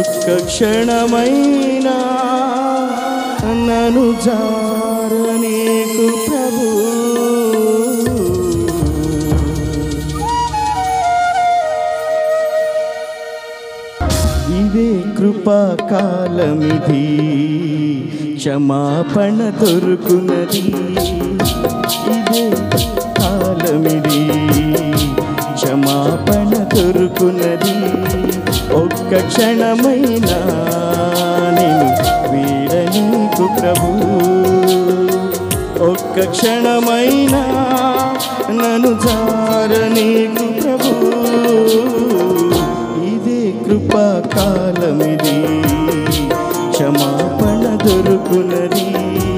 ఒక్క క్షణమైనా నన్ను జార నీకు ప్రభు ఇదే కృపా కాలమిది క్షమాపణ దొరుకున్నది ఇదే కాలమిది క్షమాపణ దొరుకున్నది ఒక్క క్షణమైనా నేను వీడనీకు ప్రభు ఒక్క క్షణమైనా నన్ను జార నీకు ప్రభు ఇదే కృపా కాలమిది క్షమాపణ దొరుకునది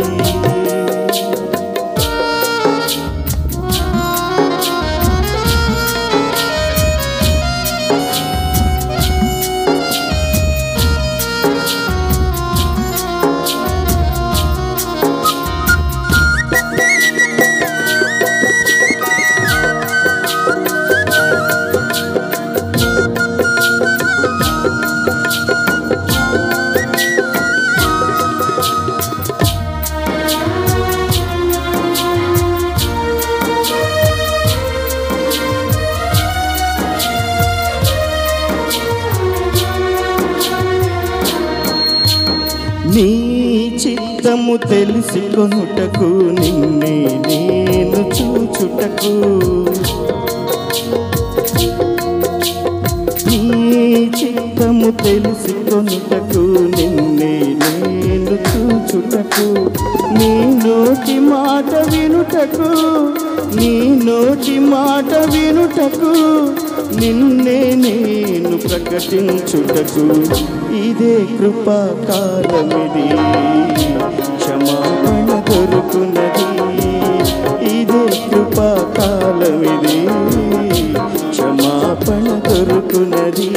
నీ చిత్తము తెలుసుకొనుటకు నిన్నే నేను చూచుటకు నీ చిత్తము తెలుసుకొనుటకు నిన్నే నేను చూచుటకు నీ నోటి మాట వినుటకు నీ నోటి మాట వినుటకు నిన్నే నేను ప్రకటించుటకు ఇదే కృపా కాలమిది క్షమాపణ దొరుకున్నది ఇదే కృపా కాలమిది క్షమాపణ దొరుకున్నది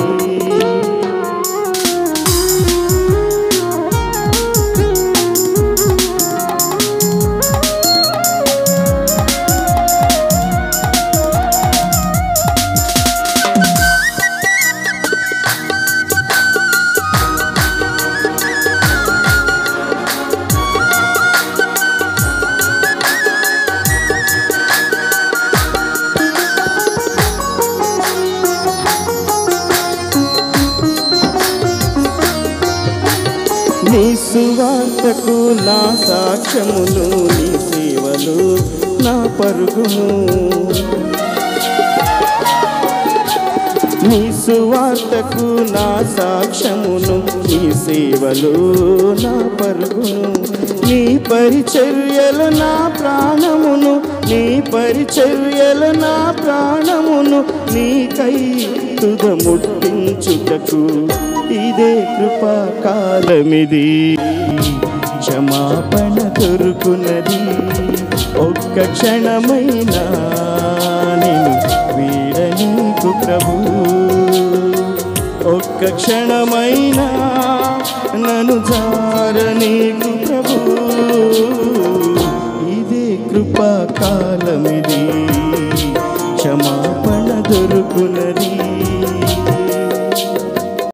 నీ సువార్తకు నా సాక్ష్యములు నీ సేవలు నా పరుగును నీ సువార్తకు నా సాక్ష్యమును నీ సేవలు నా పరుగును నీ పరిచర్యలు నా ప్రాణమును నీ పరిచర్యలు నా ప్రాణమును నీకై తుద ముట్టించుటకు ఇదే కృపా కాలమిది క్షమాపణ దొరుకున్నది ఒక్క క్షణమైనా నేను వీడనీకు ప్రభు ఒక్క క్షణమైనా నన్ను జార నీకు ప్రభు ఇదే కృపా కాలమిది క్షమాపణ దొరుకున్నది